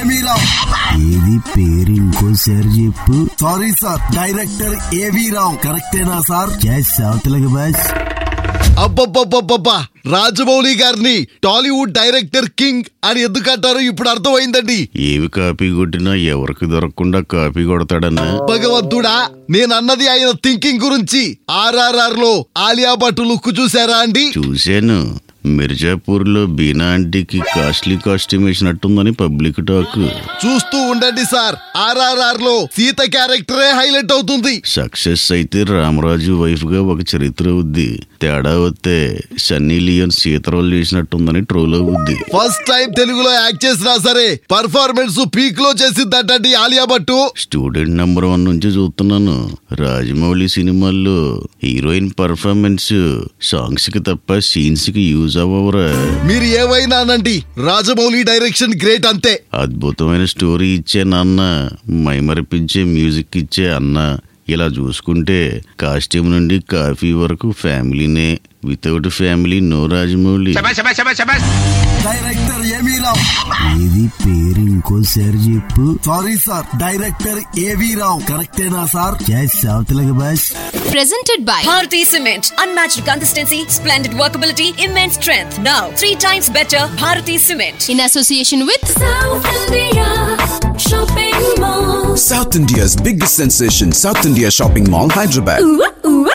ఏమీ రావు ఏది పేరు ఇంకోసారి చెప్పు సారీ సార్ డైరెక్టర్ ఏవి రావు కరెక్టేనా సార్ చేస్తావుతలగా బాస్ అబ్బబ్బబ్బబ్బబ్బా రాజమౌళి గారిని టాలీవుడ్ డైరెక్టర్ కింగ్ అని ఎందుకంటారో ఇప్పుడు అర్థమైందండి ఏవి కాపీ కొట్టినా ఎవరికి దొరకకుండా కాపీ కొడతాడన్నా భగవంతుడా నేను అన్నది ఆయన థింకింగ్ గురించి ఆర్ఆర్ఆర్ లో ఆలియా భట్ లుక్ చూసారా అండి చూశాను మిర్జాపూర్ లో బీనా ఆంటీకి కాస్ట్లీ కాస్ట్యూమ్ వేసినట్టుందని పబ్లిక్ టాక్ చూస్తూ ఉండండి సార్ ఆర్ఆర్ఆర్ లో సీత క్యారెక్టరే హైలైట్ అవుతుంది సక్సెస్ అయితే రామరాజు వైఫ్ గా ఒక చరిత్ర అవుద్ది తేడా వస్తే సన్నీ లియోన్ సీతరోల్ చేసినట్టుందని ట్రోల్ అవుద్ది ఫస్ట్ టైం తెలుగులో యాక్ట్ చేసినా సరే పర్ఫార్మెన్స్ పీక్ లో చేసిందటండి Alia Bhatt student number one నుంచి చూస్తున్నాను రాజమౌళి సినిమాల్లో హీరోయిన్ పర్ఫార్మెన్స్ సాంగ్స్ కి తప్ప సీన్స్ కి యూజ్ అవ్వవురా మీరు ఏవైనా అనండి రాజమౌళి డైరెక్షన్ గ్రేట్ అంతే అద్భుతమైన స్టోరీ ఇచ్చే నాన్న మైమరిపించే మ్యూజిక్ ఇచ్చే అన్న ఇలా చూసుకుంటే కాస్ట్యూమ్ నుండి కాఫీ వరకు ఫ్యామిలీనే without family no Rajamouli director ఏమీ రావు ఏది పేరు ఇంకోసారి చెప్పు సారీ సార్ డైరెక్టర్ ఏవి రావు కరెక్టేనా సార్ చేస్తావుతలగా boss Presented by Bharati Cement. Unmatched consistency, splendid workability, immense strength. Now, three times better, Bharati Cement. in association with South India Shopping Mall. South India's biggest sensation, South India Shopping Mall, Hyderabad.